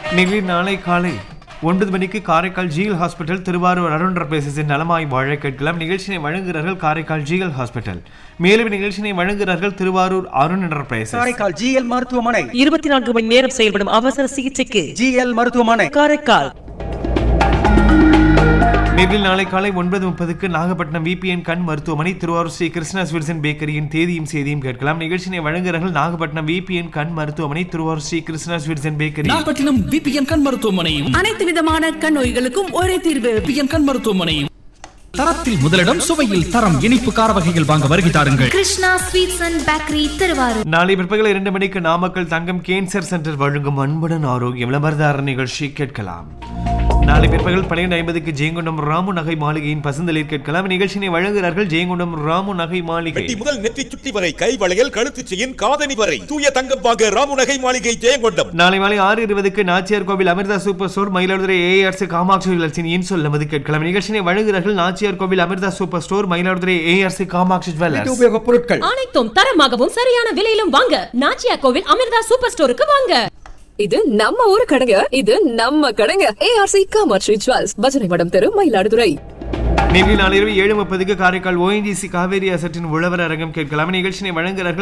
நிகழ்ச்சி நாளை காலை ஒன்பது மணிக்கு காரைக்கால் ஜிஎல் ஹாஸ்பிட்டல் திருவாரூர் அருண் பேசிஸின் நலமாய் வாழ கேட்கலாம் நிகழ்ச்சியை வழங்குகிறார்கள் காரைக்கால் ஜிஎல் ஹாஸ்பிட்டல் மேலும் நிகழ்ச்சியை வழங்குகிறார்கள் திருவாரூர் அருண் என்டர்பிரைசஸ் காரைக்கால் ஜிஎல் மருத்துவமனை இருபத்தி நான்கு மணி நேரம் செயல்படும் அவசர சிகிச்சைக்கு ஜிஎல் மருத்துவமனை காரைக்கால் நேரில் நாளை காலை ஒன்பது முப்பதுக்கு நாகப்பட்டினம் விபிஎன் கண் மருத்துவமனை திருவாரூர் ஸ்ரீ கிருஷ்ணா ஸ்வீட்ஸன் பேக்கரியின் தேதியும் செய்தியும் கேட்கலாம் நிகழ்ச்சியை வழங்குகிறார்கள் நாகப்பட்டினம் விபிஎன் கண் மருத்துவமனை Thiruvarur Sri Krishna sweets and bakery Nagapattinam BPN கண் மருத்துவமனை அனைத்து விதமான கண் நோய்களுக்கும் ஒரே தீர்வு பிபிஎன் கண் மருத்துவமனை தரத்தில் முதலிடம் சுவையில் தரம் இனிப்பு கார வகைகள் வாங்க வருகை தாருங்கள் Krishna sweets and bakery Thiruvarur நாளை பிற்பகல் இரண்டு மணிக்கு நாமக்கல் தங்கம் கேன்சர் சென்டர் வழங்கும் அன்புடன் ஆரோக்கியம் விளம்பரதார நிகழ்ச்சி கேட்கலாம் நாளை பிற்பகல் பன்னிரண்டு ஐம்பதுக்கு ஜெயங்கொண்டம் ராமு நகை மாளிகையின் பசுந்தளிர் கேட்கலாம் நிகழ்ச்சியை வழங்குகிறார்கள் ஜெயங்கொண்டம் ராமு நகை மாளிகை வெட்டி முதல் நெற்றி சுட்டி வரை கை வளையல் கழுத்து செயின் காதணி வரை தூய தங்கம் வாங்க ராமுநகை மாளிகை ஜெயங்கொண்டம் நாளை மாலை ஆறு இருபதுக்கு Nachiyar Kovil Amirtha super store Mayiladuthurai ARS Kamatchi ஜுவல்லர்ஸின் இன் சொல்லுவது கேட்கலாம் நிகழ்ச்சியை வழங்குகிறார்கள் Nachiyar Kovil Amirtha super store Mayiladuthurai ARS Kamatchi வீட்டு ஜுவல்லர்ஸ் உபயோகப் பொருட்கள் அனைத்தும் தரமாகவும் சரியான விலையிலும் வாங்க நாச்சியா கோவில் அமிர்தா சூப்பர் ஸ்டோருக்கு வாங்க இது நம்ம ஊரு கடைங்க இது நம்ம கடைங்க ஏஆர்சி காமாட்சி ஜுவல்ஸ் பஜனை மடம் தெரு மயிலாடுதுறை நேரில் நாளிரவு ஏழு முப்பதுக்கு காரைக்கால் ஓஎன்ஜிசி காவேரி அசட்டின் உழவர் அரங்கம் கேட்கலாம் நிகழ்ச்சியை வழங்குகிறார்கள்